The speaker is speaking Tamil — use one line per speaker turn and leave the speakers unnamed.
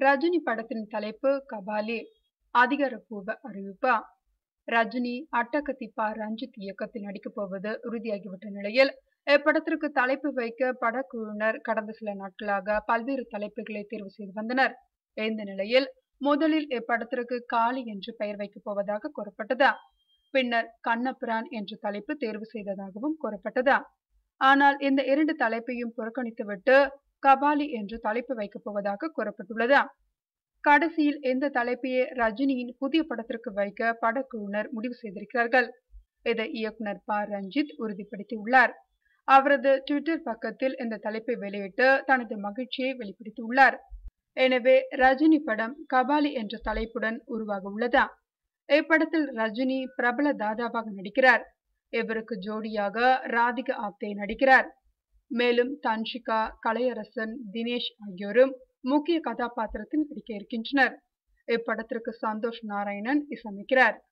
ரஜினி படத்தின் தலைப்பு கபாலி அதிகாரப்பூர்வ அறிவிப்பு ரஜினி அட்டகத்திப்பா ரஞ்சித் இயக்கத்தில் நடிக்கப் போவது உறுதியாகிவிட்ட நிலையில் இப்படத்திற்கு தலைப்பு வைக்க படக்குழுவினர் கடந்த சில நாட்களாக பல்வேறு தலைப்புகளை தேர்வு செய்து வந்தனர் இந்த நிலையில் முதலில் இப்படத்திற்கு காளி என்று பெயர் வைக்கப் போவதாக கூறப்பட்டது பின்னர் கண்ணபிரான் என்ற தலைப்பு தேர்வு செய்ததாகவும் கூறப்பட்டது ஆனால் இந்த இரண்டு தலைப்பையும் புறக்கணித்துவிட்டு கபாலி என்று தலைப்பு வைக்கப் போவதாக கூறப்பட்டுள்ளது கடைசியில் இந்த தலைப்பையே ரஜினியின் புதிய படத்திற்கு வைக்க படக்குழுவினர் முடிவு செய்திருக்கிறார்கள் இதை இயக்குனர் ப ரஞ்சித் உறுதிப்படுத்தியுள்ளார் அவரது ட்விட்டர் பக்கத்தில் இந்த தலைப்பை வெளியிட்டு தனது மகிழ்ச்சியை வெளிப்படுத்தியுள்ளார் எனவே ரஜினி படம் கபாலி என்ற தலைப்புடன் உருவாக உள்ளதா இப்படத்தில் ரஜினி பிரபல தாதாவாக நடிக்கிறார் இவருக்கு ஜோடியாக ராதிகா ஆப்தே நடிக்கிறார் மேலும் தன்ஷிகா கலையரசன் தினேஷ் ஆகியோரும் முக்கிய கதாபாத்திரத்தில் நடிக்க இருக்கின்றனர் இப்படத்திற்கு சந்தோஷ் நாராயணன் இசையமைக்கிறார்